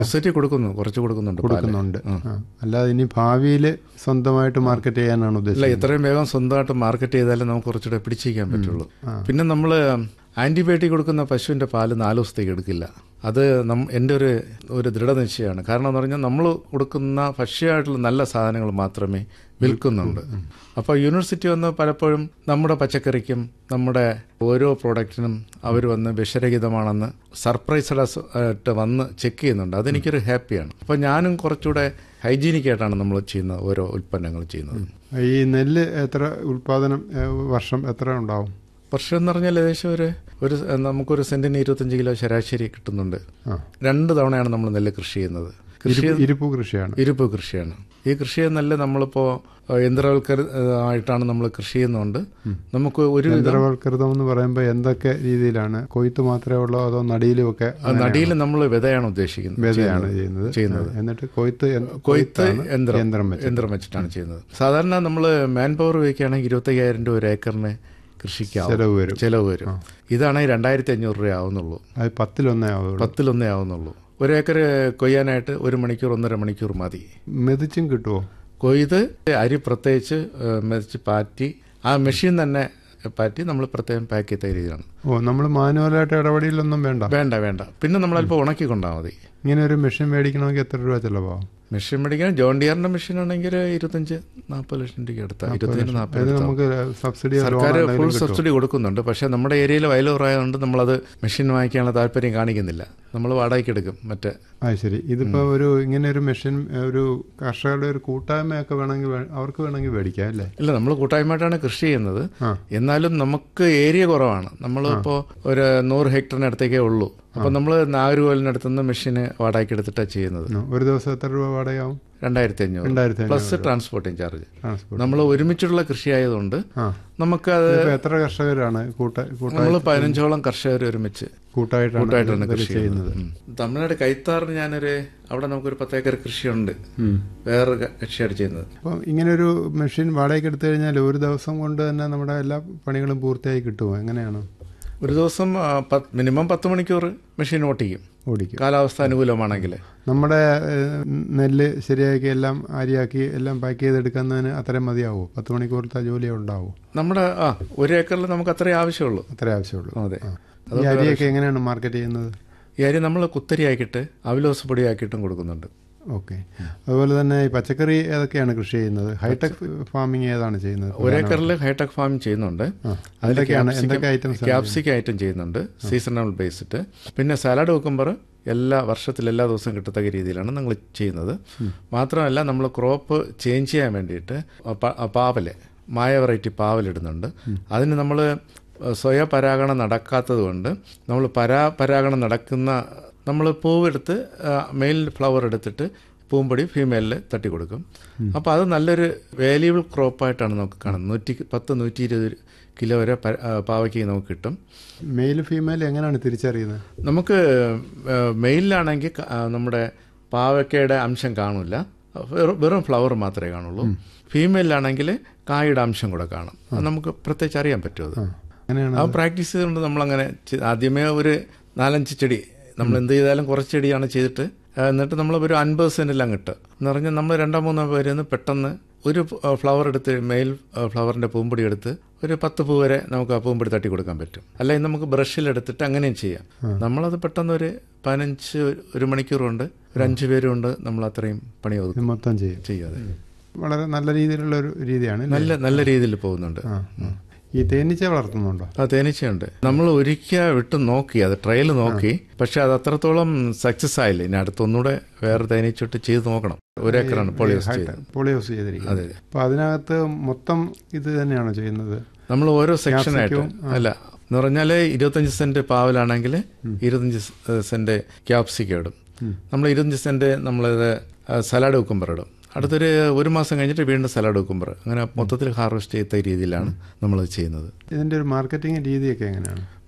Society കൊടുക്കുന്നു കുറച്ച് കൊടുക്കുന്നുണ്ട് പാല്. കൊടുക്കുന്നുണ്ട് ആ. അല്ലാതെ ഇനി ഭാവിയിൽ സ്വന്തമായിട്ട് മാർക്കറ്റ് ചെയ്യാനാണ് അല്ല ഉദ്ദേശിച്ചത് എത്രയും വേഗം സ്വന്തമായിട്ട് മാർക്കറ്റ് ചെയ്താലേ നമുക്ക് കുറച്ചുകൂടെ പിടിച്ചിരിക്കാൻ പറ്റുള്ളൂ പിന്നെ നമ്മൾ ആന്റിബയോട്ടിക് കൊടുക്കുന്ന പശുവിന്റെ പാല് നാല് ദിവസത്തേക്ക് എടുക്കില്ല അത് നം എൻ്റെ ഒരു ഒരു ദൃഢനിശ്ചയമാണ് കാരണം എന്ന് പറഞ്ഞാൽ നമ്മൾ കൊടുക്കുന്ന ഭക്ഷ്യമായിട്ടുള്ള നല്ല സാധനങ്ങൾ മാത്രമേ വിൽക്കുന്നുണ്ട് അപ്പോൾ യൂണിവേഴ്സിറ്റി വന്ന് പലപ്പോഴും നമ്മുടെ പച്ചക്കറിക്കും നമ്മുടെ ഓരോ പ്രോഡക്റ്റിനും അവർ വന്ന് വിഷരഹിതമാണെന്ന് സർപ്രൈസ്ഡ് ആയിട്ട് വന്ന് ചെക്ക് ചെയ്യുന്നുണ്ട് അതെനിക്കൊരു ഹാപ്പിയാണ് അപ്പോൾ ഞാനും കുറച്ചുകൂടെ ഹൈജീനിക് ആയിട്ടാണ് നമ്മൾ ചെയ്യുന്ന ഓരോ ഉൽപ്പന്നങ്ങൾ ചെയ്യുന്നത് ഈ നെല്ല് എത്ര ഉൽപാദനം ഏ, വർഷം എത്ര ഉണ്ടാവും വർഷം എന്ന് പറഞ്ഞാൽ ഏകദേശം ഒരു ഒരു സ- നമുക്കൊരു സെന്റിന് ഇരുപത്തഞ്ച് കിലോ ശരാശരി കിട്ടുന്നുണ്ട് ആ രണ്ട് തവണയാണ് നമ്മൾ നെല്ല് കൃഷി ചെയ്യുന്നത് കൃഷി ഇരിപ്പ് ഇരിപ്പു കൃഷിയാണ് ഇരുപ്പ് കൃഷിയാണ് ഈ കൃഷിയെ നെല്ല് നമ്മളിപ്പോൾ യന്ത്രവൽക്കരമായിട്ടാണ് നമ്മൾ കൃഷി ചെയ്യുന്നതുകൊണ്ട് നമുക്ക് ഒരു യന്ത്രവൽകൃതം എന്ന് പറയുമ്പോൾ എന്തൊക്കെ രീതിയിലാണ് കൊയ്ത്ത് മാത്രമേ ഉള്ളൂ അതോ നടിയിലും ഒക്കെ നടിയിൽ നമ്മൾ വിതയാണ് ഉദ്ദേശിക്കുന്നത് വിതയാണ് ചെയ്യുന്നത് ചെയ്യുന്നത്. ആ, എന്നിട്ട് കൊയ്ത്ത് യന്- കൊയ്ത്ത് കൊയ്ത്താണ് യന്ത്രം യന്ത്രം വെച്ച് യന്ത്രം വെച്ചിട്ടാണ് ചെയ്യുന്നത് സാധാരണ നമ്മൾ മാൻ പവർ ഉപയോഗിക്കുകയാണെങ്കിൽ ഇരുപത്തയ്യായിരം രൂപ ഒരു ഏക്കറിന് കൃഷിക്കാവും ചെലവ് വരും ചിലവ് വരും ഇതാണെങ്കിൽ രണ്ടായിരത്തി അഞ്ഞൂറ് രൂപ ആവുന്നുള്ളൂ അത് പത്തിലൊന്നേ ആവുള്ളൂ പത്തിലൊന്നേ ആവുന്നുള്ളൂ ഒരു ഏക്കർ കൊയ്യാനായിട്ട് ഒരു മണിക്കൂർ ഒന്നര മണിക്കൂർ മതി മെതിച്ചും കിട്ടുമോ കൊയ്ത് അരി പ്രത്യേകിച്ച് ഏഹ്, മെതിച്ച് പാറ്റി ആ മെഷീൻ തന്നെ പാറ്റി നമ്മൾ പ്രത്യേകം പാക്ക് ചെയ്ത രീതിയാണ് ഓ നമ്മൾ മാനുവലായിട്ട് ഇടപെടലൊന്നും വേണ്ട വേണ്ട വേണ്ട പിന്നെ നമ്മൾ അല്പം ഉണക്കി കൊണ്ടാൽ മതി ഇങ്ങനെ ഒരു മെഷീൻ മേടിക്കണമെങ്കിൽ എത്ര രൂപ ചെലവാകും മെഷീൻ മേടിക്കാൻ ജോൺ ഡിയറിന്റെ മെഷീൻ ആണെങ്കിൽ ഇരുപത്തഞ്ച് നാൽപ്പത് ലക്ഷം രൂപ എടുത്താൽ ഇരുപത്തഞ്ച് നാൽപ്പത് അത് എടുത്താൽ നമുക്ക് സബ്സിഡി സർക്കാർ ഫുൾ സബ്സിഡി കൊടുക്കുന്നുണ്ട് പക്ഷേ നമ്മുടെ ഏരിയയിൽ വയലൂറായതുകൊണ്ട് നമ്മളത് മെഷീൻ വാങ്ങിക്കാനുള്ള താല്പര്യം കാണിക്കുന്നില്ല നമ്മൾ വാടകയ്ക്ക് എടുക്കും മറ്റേ ആ ശരി ഇതിപ്പോ ഒരു ഇങ്ങനെ ഒരു മെഷീൻ ഒരു കർഷകരുടെ ഒരു കൂട്ടായ്മയൊക്കെ വേണമെങ്കിൽ വേ- അവർക്ക് വേണമെങ്കിൽ മേടിക്കാം അല്ലേ ഇല്ല നമ്മൾ കൂട്ടായ്മയായിട്ടാണ് കൃഷി ചെയ്യുന്നത് ആ. എന്നാലും നമുക്ക് ഏരിയ കുറവാണ് നമ്മളിപ്പോൾ ഒരു നൂറ് ഹെക്ടറിനടുത്തേക്കേ ഉള്ളൂ അപ്പം നമ്മൾ നാഗർകോലിനടുത്തുനിന്ന് മെഷീന് വാടകയ്ക്ക് എടുത്തിട്ടാണ് ചെയ്യുന്നത് ഉം. ഒരു ദിവസം എത്ര രൂപ വാടകയാവും രണ്ടായിരത്തി അഞ്ഞൂറ് രണ്ടായിരത്തി പ്ലസ് ട്രാൻസ്പോർട്ടിങ് ചാർജ് ട്രാൻസ്പോർട്ട് നമ്മൾ ഒരുമിച്ചുള്ള കൃഷി ആയതുകൊണ്ട് ആ നമുക്കത് ഇപ്പൊ എത്ര കർഷകരാണ് കൂട്ട കൂട്ട നമ്മൾ പതിനഞ്ചോളം കർഷകർ ഒരുമിച്ച് കൂട്ടായിട്ടാണ് കൂട്ടായിട്ടാണ് ഇതൊക്കെ കൃഷി ചെയ്യുന്നത് ഉം. തമിഴ്നാട് കൈത്താറിന് ഞാനൊരു അവിടെ നമുക്കൊരു പത്തേക്കർ കൃഷിയുണ്ട് ഉം. വേറൊരു ക- കൃഷിയാണ് ചെയ്യുന്നത് അപ്പം ഇങ്ങനെ ഒരു മെഷീൻ വാടകയ്ക്ക് എടുത്തു കഴിഞ്ഞാൽ ഒരു ദിവസം കൊണ്ട് തന്നെ നമ്മുടെ എല്ലാ പണികളും പൂർത്തിയായി കിട്ടുമോ എങ്ങനെയാണ് ഒരു ദിവസം ആ, പത്ത്- മിനിമം പത്ത് മണിക്കൂർ മെഷീൻ ഓട്ടിക്കും ഓടിക്കും കാലാവസ്ഥ അനുകൂലമാണെങ്കിൽ നമ്മുടെ ഏഹ്, നെല്ല് ശരിയാക്കി എല്ലാം അരിയാക്കി എല്ലാം പാക്ക് ചെയ്തെടുക്കുന്നതിന് അത്രയും മതിയാവോ പത്ത് മണിക്കൂറത്തെ ജോലി ഉണ്ടാവോ നമ്മുടെ ആ ഒരു ഏക്കറിൽ നമുക്ക് അത്രേ ആവശ്യമുള്ളൂ അത്രേ ആവശ്യമുള്ളൂ അതെ ഈ അരിയൊക്കെ എങ്ങനെയാണ് മാർക്കറ്റ് ചെയ്യുന്നത് ഈ അരി നമ്മൾ കുത്തരി ആക്കിയിട്ട് അവിലോസ് പൊടി ആക്കിയിട്ടും കൊടുക്കുന്നുണ്ട് ഓക്കെ അതുപോലെ തന്നെ ഈ പച്ചക്കറി ഏതൊക്കെയാണ് കൃഷി ചെയ്യുന്നത് ഹൈടെക് ഫാമിംഗ് ഏതാണ് ചെയ്യുന്നത് ഒരു ഏക്കറിൽ ഹൈടെക് ഫാം ചെയ്യുന്നുണ്ട് ആ, എന്തൊക്കെയാണ് എന്തൊക്കെ ഐറ്റംസ് ക്യാപ്സിക്ക ഐറ്റം ചെയ്യുന്നുണ്ട് സീസണൽ ബേസ്ഡ് പിന്നെ സാലഡ് വെക്കുമ്പോൾ എല്ലാ വർഷത്തിൽ എല്ലാ ദിവസവും കിട്ടത്തക്ക രീതിയിലാണ് നമ്മൾ ചെയ്യുന്നത് മാത്രമല്ല നമ്മൾ ക്രോപ്പ് ചേഞ്ച് ചെയ്യാൻ വേണ്ടിയിട്ട് പ- പാവല് മായ വെറൈറ്റി പാവലിടുന്നുണ്ട് അതിന് നമ്മൾ സ്വയപരാഗണം നടക്കാത്തത് കൊണ്ട് നമ്മൾ പരാ പരാഗണം നടക്കുന്ന നമ്മൾ പൂവെടുത്ത് മെയിൽ ഫ്ലവർ എടുത്തിട്ട് പൂമ്പൊടി ഫീമെയിലിൽ തട്ടി കൊടുക്കും അപ്പോൾ അത് നല്ലൊരു വാല്യുബിൾ ക്രോപ്പായിട്ടാണ് നമുക്ക് കാണുന്നത് നൂറ്റി പത്ത് നൂറ്റി ഇരുപത് കിലോ വരെ പ- ആ, പാവയ്ക്ക് നമുക്ക് കിട്ടും മെയിൽ ഫീമെയിൽ എങ്ങനെയാണ് തിരിച്ചറിയുന്നത് നമുക്ക് മെയിലിലാണെങ്കിൽ നമ്മുടെ പാവയ്ക്കയുടെ അംശം കാണില്ല വെറും വെറും ഫ്ലവർ മാത്രമേ കാണുള്ളൂ ഫീമെയിലാണെങ്കിൽ കായുടെ അംശം കൂടെ കാണും അത് നമുക്ക് പ്രത്യേകിച്ച് അറിയാൻ പറ്റും അത് അങ്ങനെയാണ് ആ പ്രാക്ടീസ് ചെയ്തുകൊണ്ട് നമ്മളങ്ങനെ ചെ- ആദ്യമേ ഒരു നാലഞ്ച് ചെടി നമ്മൾ എന്ത് ചെയ്താലും കുറച്ച് ചെടിയാണ് ചെയ്തിട്ട് ആ, എന്നിട്ട് നമ്മൾ ഒരു അൻപത് സെന്റിൽ അങ്ങിട്ട് എന്ന് പറഞ്ഞാൽ നമ്മൾ രണ്ടോ മൂന്നോ പേര് പെട്ടെന്ന് ഒരു ഫ്ലവർ എടുത്ത് മെയിൽ ഫ്ലവറിന്റെ പൂമ്പൊടി എടുത്ത് ഒരു പത്ത് പൂ വരെ നമുക്ക് ആ പൂമ്പൊടി തട്ടി കൊടുക്കാൻ പറ്റും അല്ലെങ്കിൽ നമുക്ക് ബ്രഷിൽ എടുത്തിട്ട് അങ്ങനെയും ചെയ്യാം നമ്മളത് പെട്ടെന്ന് ഒരു പതിനഞ്ച് ഒരു മണിക്കൂർ കൊണ്ട് ഒരു അഞ്ച് പേരും കൊണ്ട് നമ്മൾ അത്രയും പണി ഇത് ഒതുക്കും മൊത്തം ചെയ്യും ചെയ്യാതെ വളരെ നല്ല രീതിയിലുള്ള ഒരു രീതിയാണ് ഇല്ലേ? നല്ല നല്ല രീതിയിൽ പോകുന്നുണ്ട് ആ, ആ. ഈ തേനീച്ച വളർത്തുന്നുണ്ടോ ആ തേനീച്ചയുണ്ട് നമ്മൾ ഒരിക്കൽ വിട്ട് നോക്കി അത് ട്രയൽ നോക്കി പക്ഷെ അത് അത്രത്തോളം സക്സസ് ആയില്ല ഇനി അടുത്തൊന്നുകൂടെ വേറെ തേനീച്ചോട്ട് ചെയ്ത് നോക്കണം ഒരേക്കറാണ് പോളിയോസ് ചെയ്തത് പോളിയോസ് ചെയ്തിരിക്കുന്നത് അതെ അപ്പൊ അതിനകത്ത് മൊത്തം ഇത് തന്നെയാണോ ചെയ്യുന്നത് നമ്മൾ ഓരോ സെക്ഷനായിട്ട് അല്ല എന്ന് പറഞ്ഞാൽ ഇരുപത്തഞ്ച് സെന്റ് പാവലാണെങ്കിൽ ഇരുപത്തഞ്ച് സെന്റ് ക്യാപ്സിക്കം ഇടും നമ്മൾ ഇരുപത്തഞ്ച് സെന്റ് നമ്മളിത് സലാഡ് വെക്കുമ്പോൾ ഇടും അടുത്തൊരു ഒരു മാസം കഴിഞ്ഞിട്ട് വീണ്ടും സലാഡ് വെക്കുമ്പോൾ അങ്ങനെ മൊത്തത്തിൽ ഹാർവെസ്റ്റ് ചെയ്ത രീതിയിലാണ് നമ്മൾ ചെയ്യുന്നത് ഇതിന്റെ ഒരു മാർക്കറ്റിംഗ് രീതിയൊക്കെ എങ്ങനെയാണ്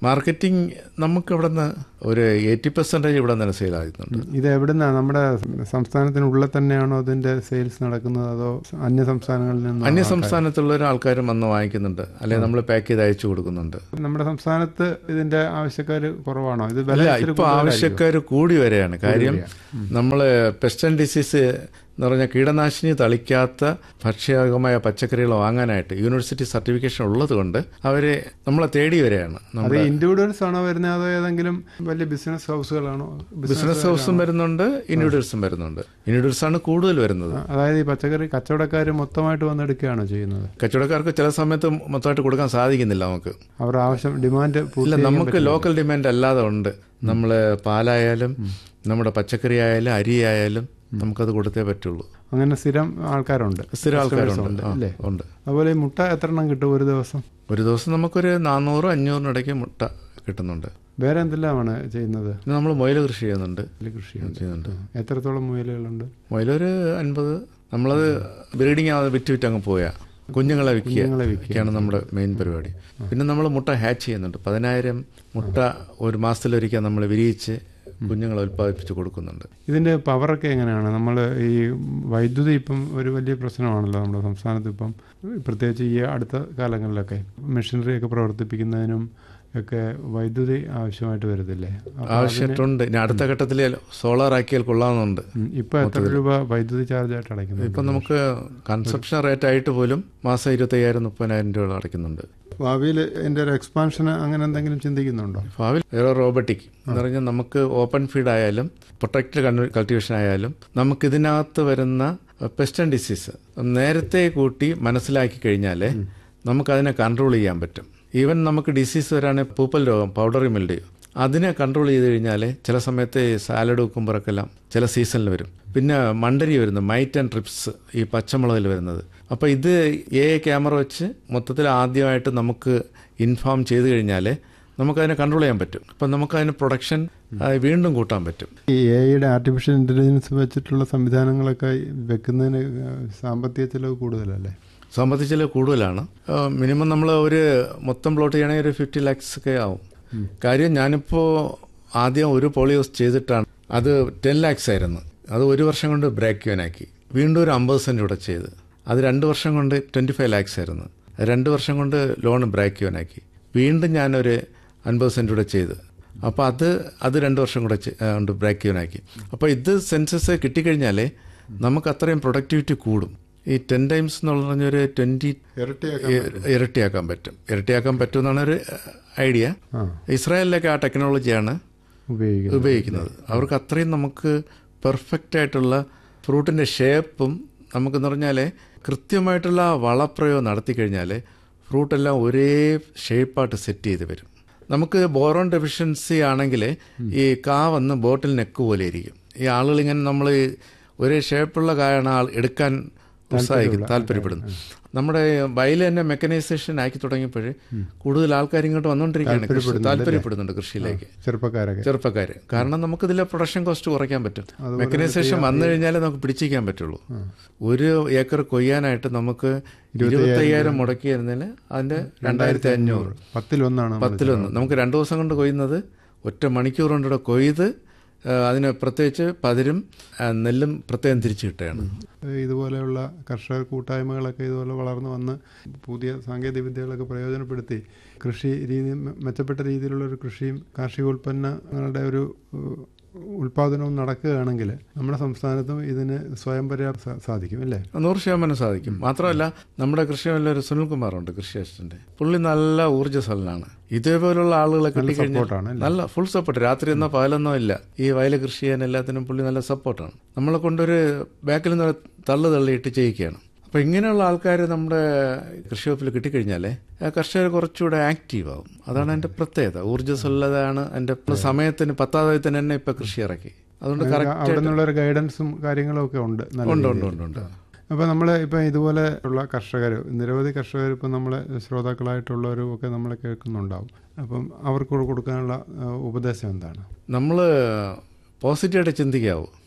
മാർക്കറ്റിംഗ് നമുക്ക് ഇവിടെ നിന്ന് ഒരു എയ്റ്റി പെർസെൻറ്റേജ് ഇവിടെ നിന്ന് സെയിലാകുന്നുണ്ട് ഇത് എവിടുന്നാ നമ്മുടെ സംസ്ഥാനത്തിനുള്ളിൽ തന്നെയാണോ അതിന്റെ സെയിൽസ് നടക്കുന്നത് അതോ അന്യ സംസ്ഥാനങ്ങളിൽ നിന്നോ അന്യ സംസ്ഥാനത്തുള്ള ആൾക്കാരും വന്ന് വാങ്ങിക്കുന്നുണ്ട് അല്ലെങ്കിൽ നമ്മൾ പാക്ക് ചെയ്ത് അയച്ചു കൊടുക്കുന്നുണ്ട് നമ്മുടെ സംസ്ഥാനത്ത് ഇതിന്റെ ആവശ്യക്കാർ കുറവാണോ ഇത് വില അല്ല ഇച്ചിരി ഇപ്പൊ ആവശ്യക്കാർ കൂടി വരികയാണ് കാര്യം നമ്മൾ പെസ്റ്റ് ആൻഡ് ഡിസീസ് എന്ന് പറഞ്ഞാൽ കീടനാശിനി തളിക്കാത്ത ഭക്ഷ്യകമായ പച്ചക്കറികൾ വാങ്ങാനായിട്ട് യൂണിവേഴ്സിറ്റി സർട്ടിഫിക്കേഷൻ ഉള്ളത് കൊണ്ട് അവരെ നമ്മളെ തേടി വരികയാണ് അത് നമ്മുടെ ഇൻഡിവിജ്വൽസ് ആണോ വരുന്നത് അതോ ഏതെങ്കിലും വലിയ ബിസിനസ് ഹൗസുകളാണോ ബിസിനസ് ഹൗസും വരുന്നുണ്ട് ഇൻഡിവിജ്വൽസും വരുന്നുണ്ട് ഇൻഡിവിജ്വൽസ് ആണ് കൂടുതൽ വരുന്നത് അതായത് ഈ പച്ചക്കറി കച്ചവടക്കാർ മൊത്തമായിട്ട് വന്നെടുക്കുകയാണോ ചെയ്യുന്നത് കച്ചവടക്കാർക്ക് ചില സമയത്ത് മൊത്തമായിട്ട് കൊടുക്കാൻ സാധിക്കുന്നില്ല നമുക്ക് അവരുടെ ആവശ്യം ഡിമാൻഡ് ഇല്ല നമുക്ക് ലോക്കൽ ഡിമാൻഡ് അല്ലാതെ ഉണ്ട് നമ്മൾ പാലായാലും നമ്മുടെ പച്ചക്കറി ആയാലും അരി ആയാലും നമുക്കത് കൊടുത്തേ പറ്റുള്ളൂ അങ്ങനെ സ്ഥിരം ആൾക്കാരുണ്ട് സ്ഥിരം ആൾക്കാരുണ്ട് ഉണ്ട്, ആ, അല്ലേ? ഉണ്ട് അതുപോലെ ഈ മുട്ട എത്ര എണ്ണം കിട്ടും ഒരു ദിവസം ഒരു ദിവസം നമുക്കൊരു നാനൂറ് അഞ്ഞൂറിനിടയ്ക്ക് മുട്ട കിട്ടുന്നുണ്ട് വേറെ എന്തെല്ലാമാണ് ചെയ്യുന്നത് പിന്നെ നമ്മൾ മുയൽ കൃഷി ചെയ്യുന്നുണ്ട് കൃഷിയുണ്ട് ചെയ്യുന്നുണ്ട് എത്രത്തോളം മുയലുകളുണ്ട് മുയലൊരു അൻപത് നമ്മളത് ബ്രീഡിങ് ആവാതെ വിറ്റ് വിറ്റ് അങ്ങ് പോയാ കുഞ്ഞുങ്ങളെ വിൽക്കുക കുഞ്ഞുങ്ങളെ വിൽക്കുക. ഒക്കെയാണ് നമ്മുടെ മെയിൻ പരിപാടി പിന്നെ നമ്മൾ മുട്ട ഹാച്ച് ചെയ്യുന്നുണ്ട് പതിനായിരം മുട്ട ഒരു മാസത്തിലൊരിക്കൽ നമ്മൾ വിരിയിച്ച് കുഞ്ഞുങ്ങളെ ഉൽപ്പാദിപ്പിച്ച് കൊടുക്കുന്നുണ്ട് ഇതിന്റെ പവറൊക്കെ എങ്ങനെയാണ് നമ്മൾ ഈ വൈദ്യുതി ഇപ്പം ഒരു വലിയ പ്രശ്നമാണല്ലോ നമ്മുടെ സംസ്ഥാനത്ത് ഇപ്പം പ്രത്യേകിച്ച് ഈ അടുത്ത കാലങ്ങളിലൊക്കെ മെഷീനറി ഒക്കെ പ്രവർത്തിപ്പിക്കുന്നതിനും ഒക്കെ വൈദ്യുതി ആവശ്യമായിട്ട് വരുന്നില്ലേ അപ്പൊ ആവശ്യമായിട്ടുണ്ട് ഇനി അടുത്ത ഘട്ടത്തിൽ സോളാർ ആക്കിയാൽ കൊള്ളാമെന്നുണ്ട് ഉം, ഇപ്പൊ എത്ര രൂപ വൈദ്യുതി ചാർജ് ആയിട്ട് അടയ്ക്കുന്നത് ഇപ്പം നമുക്ക് കൺസപ്ഷൻ റേറ്റ് ആയിട്ട് പോലും മാസം ഇരുപത്തയ്യായിരം മുപ്പതിനായിരം രൂപ അടയ്ക്കുന്നുണ്ട് ഭാവിയിൽ എൻ്റെ ഒരു എക്സ്പാൻഷൻ അങ്ങനെ എന്തെങ്കിലും ചിന്തിക്കുന്നുണ്ടോ ഭാവിയിൽ എയറോ റോബോട്ടിക് എന്ന് പറഞ്ഞാൽ നമുക്ക് ഓപ്പൺ ഫീഡ് ആയാലും പ്രൊട്ടക്റ്റഡ് കൾട്ടിവേഷൻ ആയാലും നമുക്ക് ഇതിനകത്ത് വരുന്ന പെസ്റ്റ് ആൻഡ് ഡിസീസ് നേരത്തെ കൂട്ടി മനസ്സിലാക്കി കഴിഞ്ഞാൽ നമുക്കതിനെ കൺട്രോൾ ചെയ്യാൻ പറ്റും ഈവൻ നമുക്ക് ഡിസീസ് വരാണെങ്കിൽ പൂപ്പൽ രോഗം പൗഡറി മിൽഡി അതിനെ കൺട്രോൾ ചെയ്ത് കഴിഞ്ഞാൽ ചില സമയത്ത് സാലഡ് വെക്കുമ്പോഴൊക്കെല്ലാം ചില സീസണിൽ വരും പിന്നെ മണ്ടരി വരുന്നു മൈറ്റ് ആൻഡ് ട്രിപ്സ് ഈ പച്ചമുളകിൽ വരുന്നത് അപ്പോൾ ഇത് എ ക്യാമറ വെച്ച് മൊത്തത്തിൽ ആദ്യമായിട്ട് നമുക്ക് ഇൻഫോം ചെയ്ത് കഴിഞ്ഞാൽ നമുക്കതിനെ കൺട്രോൾ ചെയ്യാൻ പറ്റും അപ്പം നമുക്കതിന് പ്രൊഡക്ഷൻ വീണ്ടും കൂട്ടാൻ പറ്റും ഈ എയുടെ ആർട്ടിഫിഷ്യൽ ഇന്റലിജൻസ് വെച്ചിട്ടുള്ള സംവിധാനങ്ങളൊക്കെ വെക്കുന്നതിന് സാമ്പത്തിക ചെലവ് കൂടുതലല്ലേ സാമ്പത്തിക ചെലവ് കൂടുതലാണ് മിനിമം നമ്മൾ ഒരു മൊത്തം പ്ലോട്ട് ചെയ്യണമെങ്കിൽ ഒരു ഫിഫ്റ്റി ലാക്സ് ഒക്കെ ആവും കാര്യം ഞാനിപ്പോൾ ആദ്യം ഒരു പോളിയോസ് ചെയ്തിട്ടാണ് അത് ടെൻ ലാക്സ് ആയിരുന്നു അത് ഒരു വർഷം കൊണ്ട് ബ്രേക്ക് ആക്കി വീണ്ടും ഒരു അമ്പത് സെൻറ്റ് കൂടെ ചെയ്ത് അത് രണ്ട് വർഷം കൊണ്ട് ട്വൻറ്റി ഫൈവ് ലാക്സ് ആയിരുന്നു രണ്ട് വർഷം കൊണ്ട് ലോൺ ബ്രേക്ക് ആക്കി വീണ്ടും ഞാനൊരു അൻപത് സെൻറ്റ് കൂടെ ചെയ്ത് അപ്പോൾ അത് അത് രണ്ട് വർഷം കൂടെ ചെ- ആ, കൊണ്ട് ബ്രേക്ക് ആക്കി അപ്പോൾ ഇത് സെൻസസ് കിട്ടിക്കഴിഞ്ഞാൽ നമുക്ക് അത്രയും പ്രൊഡക്ടിവിറ്റി കൂടും ഈ ടെൻ ടൈംസ് എന്ന് പറഞ്ഞൊരു ട്വൻറ്റി ഇരട്ടിയാക്കാൻ പറ്റും ഇരട്ടിയാക്കാൻ പറ്റുമെന്നാണ് ഒരു ഐഡിയ ആ ഇസ്രായേലിലൊക്കെ ആ ടെക്നോളജിയാണ് ഉപയോഗിക്കുന്നത് ഉപയോഗിക്കുന്നത് അവർക്ക് അത്രയും നമുക്ക് പെർഫെക്റ്റ് ആയിട്ടുള്ള ഫ്രൂട്ടിൻ്റെ ഷേപ്പും നമുക്കെന്ന് പറഞ്ഞാൽ കൃത്യമായിട്ടുള്ള വളപ്രയോഗം നടത്തി കഴിഞ്ഞാൽ ഫ്രൂട്ടെല്ലാം ഒരേ ഷേപ്പായിട്ട് സെറ്റ് ചെയ്ത് വരും നമുക്ക് ബോറോൺ ഡെഫിഷ്യൻസി ആണെങ്കിൽ ഈ കാ വന്ന് ബോട്ടിൽ നെക്ക് പോലെ ഇരിക്കും ഈ ആളുകൾ ഇങ്ങനെ നമ്മൾ ഒരേ ഷേപ്പുള്ള കായാണ് ആൾ എടുക്കാൻ ഉത്സാഹിക്കും താല്പര്യപ്പെടുന്നു നമ്മുടെ വയൽ തന്നെ മെക്കനൈസേഷൻ ആക്കി തുടങ്ങിയപ്പോൾ കൂടുതൽ ആൾക്കാർ ഇങ്ങോട്ട് വന്നുകൊണ്ടിരിക്കുകയാണ് കൃഷി താല്പര്യപ്പെടുന്നുണ്ട് കൃഷിയിലേക്ക് ചെറുപ്പക്കാരൊക്കെ ചെറുപ്പക്കാര് കാരണം നമുക്ക് ഇതിലെ പ്രൊഡക്ഷൻ കോസ്റ്റ് കുറയ്ക്കാൻ പറ്റും മെക്കനൈസേഷൻ വന്നു കഴിഞ്ഞാൽ നമുക്ക് പിടിച്ചിരിക്കാൻ പറ്റുള്ളൂ ഒരു ഏക്കർ കൊയ്യാനായിട്ട് നമുക്ക് ഇരുപത്തയ്യായിരം മുടക്കി തരുന്നതിന് അതിന്റെ രണ്ടായിരത്തി അഞ്ഞൂറ് പത്തിലൊന്നാണ് നമ്മൾ പത്തിലൊന്ന് നമുക്ക് രണ്ടു ദിവസം കൊണ്ട് കൊയ്യുന്നത് ഒറ്റ മണിക്കൂർ കൊണ്ടിവിടെ കൊയ്ത് ആ, അതിന് പ്രത്യേകിച്ച് പതിരും ആ, നെല്ലും പ്രത്യേകം തിരിച്ചു കിട്ടുകയാണ് ഇതുപോലെയുള്ള കർഷക കൂട്ടായ്മകളൊക്കെ ഇതുപോലെ വളർന്നു വന്ന് പുതിയ സാങ്കേതിക വിദ്യകളൊക്കെ പ്രയോജനപ്പെടുത്തി കൃഷി രീതി മെ- മെച്ചപ്പെട്ട രീതിയിലുള്ള ഒരു കൃഷിയും കാർഷിക ഉൽപ്പന്നങ്ങളുടെ ഒരു ഏഹ്, ഉൽപാദനവും നടക്കുകയാണെങ്കിൽ നമ്മുടെ സംസ്ഥാനത്തും ഇതിന് സ്വയം പര്യാപ്ത സാ- സാധിക്കും അല്ലേ നൂറ് ശതമാനം സാധിക്കും മാത്രമല്ല നമ്മുടെ കൃഷിമല്ല ഒരു സുനിൽകുമാറുണ്ട് കൃഷി അസിസ്റ്റന്റ് പുള്ളി നല്ല ഊർജ്ജസ്വലനാണ് ഇതേപോലുള്ള ആളുകളെ കിട്ടിക്കഴിഞ്ഞാൽ സപ്പോർട്ടാണ് അല്ലേ നല്ല ഫുൾ സപ്പോർട്ട് രാത്രി എന്നോ പകലെന്നോ ഇല്ല ഈ വയല് കൃഷി ചെയ്യാൻ എല്ലാത്തിനും പുള്ളി നല്ല സപ്പോർട്ടാണ് നമ്മളെ കൊണ്ടൊരു ബാക്കിൽ നിന്ന് തള്ളു തള്ളിയിട്ട് ചെയ്യിക്കുകയാണ് അപ്പൊ ഇങ്ങനെയുള്ള ആൾക്കാർ നമ്മുടെ കൃഷി വകുപ്പിൽ കിട്ടിക്കഴിഞ്ഞാൽ കർഷകർ കുറച്ചുകൂടെ ആക്റ്റീവ് ആവും അതാണ് എൻ്റെ പ്രത്യേകത ഊർജ്ജസ്വലതയാണ് എൻ്റെ സമയത്തിന് പത്താതായത്തിന് തന്നെ ഇപ്പൊ കൃഷി ഇറക്കി അതുകൊണ്ട് അവിടെ കറക്റ്റ് നിന്നുള്ള ഒരു ഗൈഡൻസും കാര്യങ്ങളും ഒക്കെ ഉണ്ട് നല്ല ഉണ്ട് രീതിയിൽ. ഉണ്ട് ഉണ്ട് ഉണ്ട് അപ്പോൾ നമ്മൾ ഇപ്പം ഇതുപോലെ ഉള്ള കർഷകർ നിരവധി കർഷകർ ഇപ്പം നമ്മളെ ശ്രോതാക്കളായിട്ടുള്ളവരും ഒക്കെ നമ്മളെ കേൾക്കുന്നുണ്ടാവും അപ്പം അവർക്ക് കൊടുക്കാനുള്ള ആ, ഉപദേശം എന്താണ് നമ്മൾ പോസിറ്റീവായിട്ട് ചിന്തിക്കാവൂ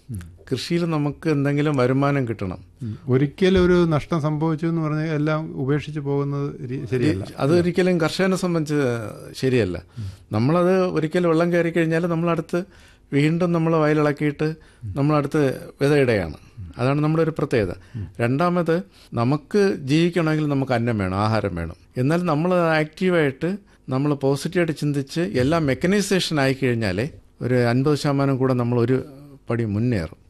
കൃഷിയിൽ നമുക്ക് എന്തെങ്കിലും വരുമാനം കിട്ടണം ഒരിക്കലും ഒരു നഷ്ടം സംഭവിച്ചു എന്ന് പറഞ്ഞാൽ എല്ലാം ഉപേക്ഷിച്ച് പോകുന്നത് രീ- ശരിയല്ല അതൊരിക്കലും കർഷകനെ സംബന്ധിച്ച് ശരിയല്ല നമ്മളത് ഒരിക്കലും വെള്ളം കയറി കഴിഞ്ഞാൽ നമ്മളടുത്ത് വീണ്ടും നമ്മൾ വയലിളക്കിയിട്ട് നമ്മളടുത്ത് വിതയിടുകയാണ് അതാണ് നമ്മുടെ ഒരു പ്രത്യേകത രണ്ടാമത് നമുക്ക് ജീവിക്കണമെങ്കിൽ നമുക്ക് അന്നം വേണം ആഹാരം വേണം എന്നാൽ നമ്മൾ ആക്റ്റീവായിട്ട് നമ്മൾ പോസിറ്റീവായിട്ട് ചിന്തിച്ച് എല്ലാം മെക്കനൈസേഷൻ ആയി കഴിഞ്ഞാലേ ഒരു അൻപത് ശതമാനം കൂടെ നമ്മൾ ഒരു പടി മുന്നേറും